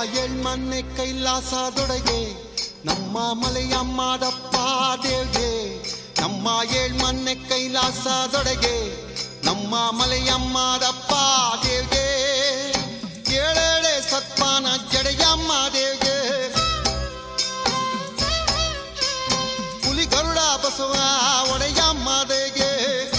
ಎಳ್ಮನ್ನೆ ಕೈಲಾಸದೊಳಗೆ ನಮ್ಮ ಮಲೆಯಮ್ಮದಪ್ಪ ದೇವ್ಗೆ ನಮ್ಮ ಏಳ್ಮನ್ನೆ ಕೈಲಾಸದೊಳಗೆ ನಮ್ಮ ಮಲೆಯಮ್ಮದಪ್ಪ ದೇವ್ಗೆ ಏಳೇಳೆ ಸತ್ಪಾನ ಜಡೆಯಮ್ಮ ದೇವ್ಗೆ ಹುಲಿ ಗರುಡ ಬಸವ ಒಡೆಯಮ್ಮ ದೇವ್ಗೆ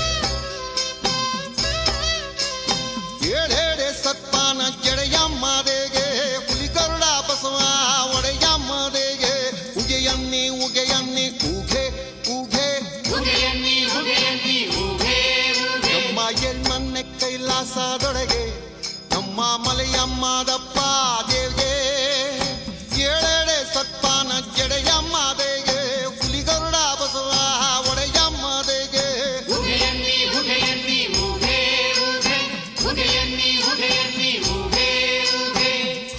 ಏಳೇಳೆ ಸತ್ಪಾನ ಜಡೆಯಮ್ಮ ದೇಗೆ ಹುಲಿ ಗರುಡ ಬಸವ ಒಡೆಯಮ್ಮ ದೇಗೆ ಉಗೆಯನ್ನಿ ಉಗೆಯನ್ನಿ ಉಗೆ ಉಗೆ ಉಗೆಯನ್ನಿ ಉಗೆಯನ್ನಿ ಉಗೆ ಉಗೆ ನಮ್ಮ ಎಳ್ಮನ್ನೆ ಕೈಲಾಸದೊಳಗೆ ನಮ್ಮ ಮಲೆಯಮ್ಮದಪ್ಪ ದೇವ್ಗೆ ಏಳೆಡೆ ಸತ್ಪಾನ ಜಡೆಯಮ್ಮ ದೇಗೆ ಹುಲಿ ಗರುಡ ಬಸವ ಒಡೆಯಮ್ಮ ದೇಗೆ ಉಗೆಯನ್ನಿ ಉಗೆಯನ್ನಿ ಉಗೆ ಉಗೆ ಉಗೆಯನ್ನಿ ಉಗೆಯನ್ನಿ ಉಗೆ ಉಗೆ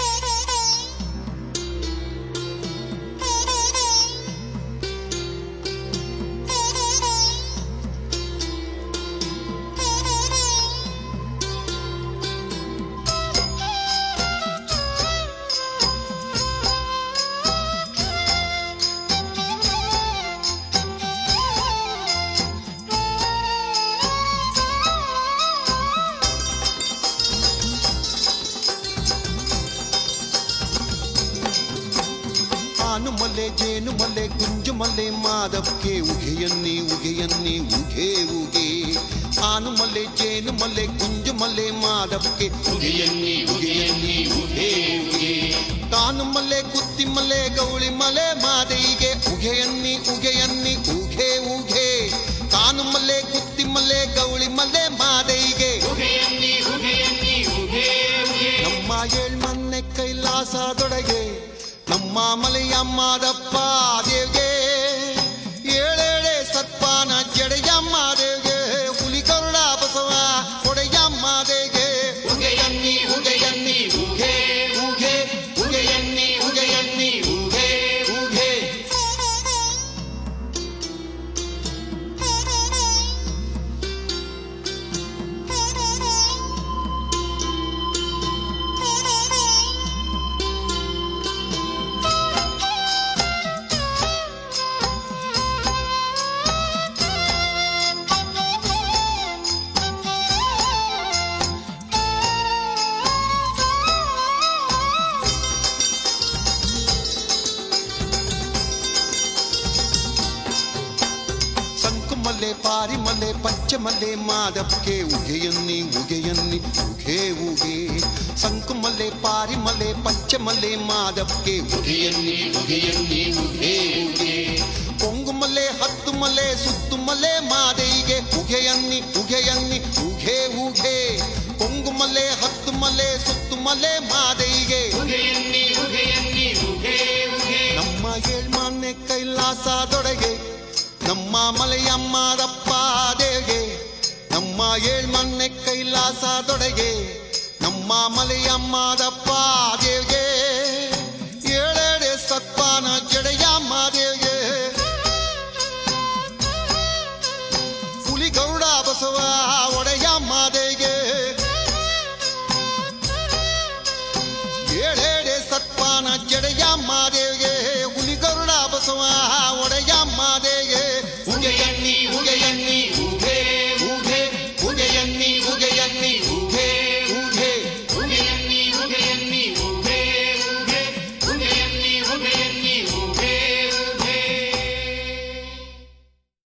ಆನು ಮಲ್ಲೆ ಜೇನು ಮಲ್ಲೆ ಗುಂಜು ಮಲ್ಲೆ ಮಾದಕ್ಕೆ ಉಗೆಯನ್ನಿ ಉಗೆಯನ್ನಿ ಉಗೆ ಉಗೆ ಆನು ಮಲ್ಲೆ ಜೇನು ಮಲ್ಲೆ ಗುಂಜು ಮಲ್ಲೆ ಮಾದಕ್ಕೆ ಉಗೆಯನ್ನಿ ಉಗೆಯನ್ನಿ ಉಗೆ ಉಗೆ ಕಾನು ಮಲ್ಲೆ ಕುತ್ತಿ ಮಲ್ಲೆ ಗೌಳಿ ಮಲೆ ಮಾದೈಗೆ ಉಗೆಯನ್ನಿ ಉಗೆಯನ್ನಿ ಉಗೆ ಉಗೆ ಕಾನು ಮಲ್ಲೆ ಕುತ್ತಿ ಮಲ್ಲೆ ಗೌಳಿ ಮಲ್ಲೆ ಮಾದೈಗೆ ಉಗೆಯನ್ನಿ ಉಗೆಯನ್ನಿ ಉಗೆ ಉಗೆ ನಮ್ಮ ಏಳ್ಮನ್ನೆ ಕೈಲಾಸದೊಳಗೆ ನಮ್ಮ ಮಲೆಯಮ್ಮದಪ್ಪ ದೇವ್ಗೆ ಏಳೇಳೆ ಸತ್ಪಾನ ಜಡೆಯಮ್ಮ ದೇವ್ಗೆ ಹುಲಿ ಕರುಡ ಬಸವ ಒಡೆಯಮ್ಮ ದೇವ್ಗೆ ಉಗೆಯನ್ನಿ ಉಗೆಯನ್ನಿ ಉಗೆ ಉಗೆ ಉಗೆಯನ್ನಿ ಉಗೆಯನ್ನಿ ಉಗೆ ಉಗೆ ಸಂಕು ಮಲ್ಲೆ ಪಾರಿ ಮಲ್ಲೆ ಪಂಚ ಮಲ್ಲೆ ಮಾದಕ್ಕೆ ಉಗೆಯನ್ನಿ ಉಗೆಯನ್ನಿ ಉಗೆ ಉಗೆ ಸಂಕು ಮಲ್ಲೆ ಪಾರಿ ಮಲ್ಲೆ ಪಂಚ ಮಲ್ಲೆ ಮಾದಕ್ಕೆ ಉಗೆಯನ್ನಿ ಉಗೆಯನ್ನಿ ಉಗೆ ಉಗೆ ಕೊಂಗು ಮಲ್ಲೆ ಹತ್ತು ಮಲ್ಲೆ ಸುತ್ತು ಮಲ್ಲೆ ಮಾದೈಗೆ ಉಗೆಯನ್ನಿ ಉಗೆಯನ್ನಿ ಉಗೆ ಉಗೆ ಕೊಂಗು ಮಲ್ಲೆ ಹತ್ತು ಮಲ್ಲೆ ಸುತ್ತು ಮಲ್ಲೆ ಮಾದೈಗೆ ಉಗೆಯನ್ನಿ ಉಗೆಯನ್ನಿ ಉಗೆ ಉಗೆ ನಮ್ಮ ಏಳ್ಮಾನ್ಯ ಕೈಲಾಸದೊಳಗೆ ನಮ್ಮ ಮಲೆಯಮ್ಮದಪ್ಪ ದೇವ್ಗೆ ನಮ್ಮ ಏಳ್ಮನ್ನೆ ಕೈಲಾಸದೊಳಗೆ ನಮ್ಮ ಮಲೆಯಮ್ಮದಪ್ಪ ದೇವ್ಗೆ ಏಳೆಡೆ ಸತ್ಪಾನ ಜಡೆಯಮ್ಮ ದೇವ್ಗೆ ಹುಲಿ ಗೌಡ ಬಸವ ಒಡೆಯಮ್ಮ ದೇವ್ಗೆ ಏಳೆಡೆ ಸತ್ಪಾನ ಜಡೆಯಮ್ಮ ದೇವ್ಗೆ ಹುಲಿ ಗರುಡ ಬಸವ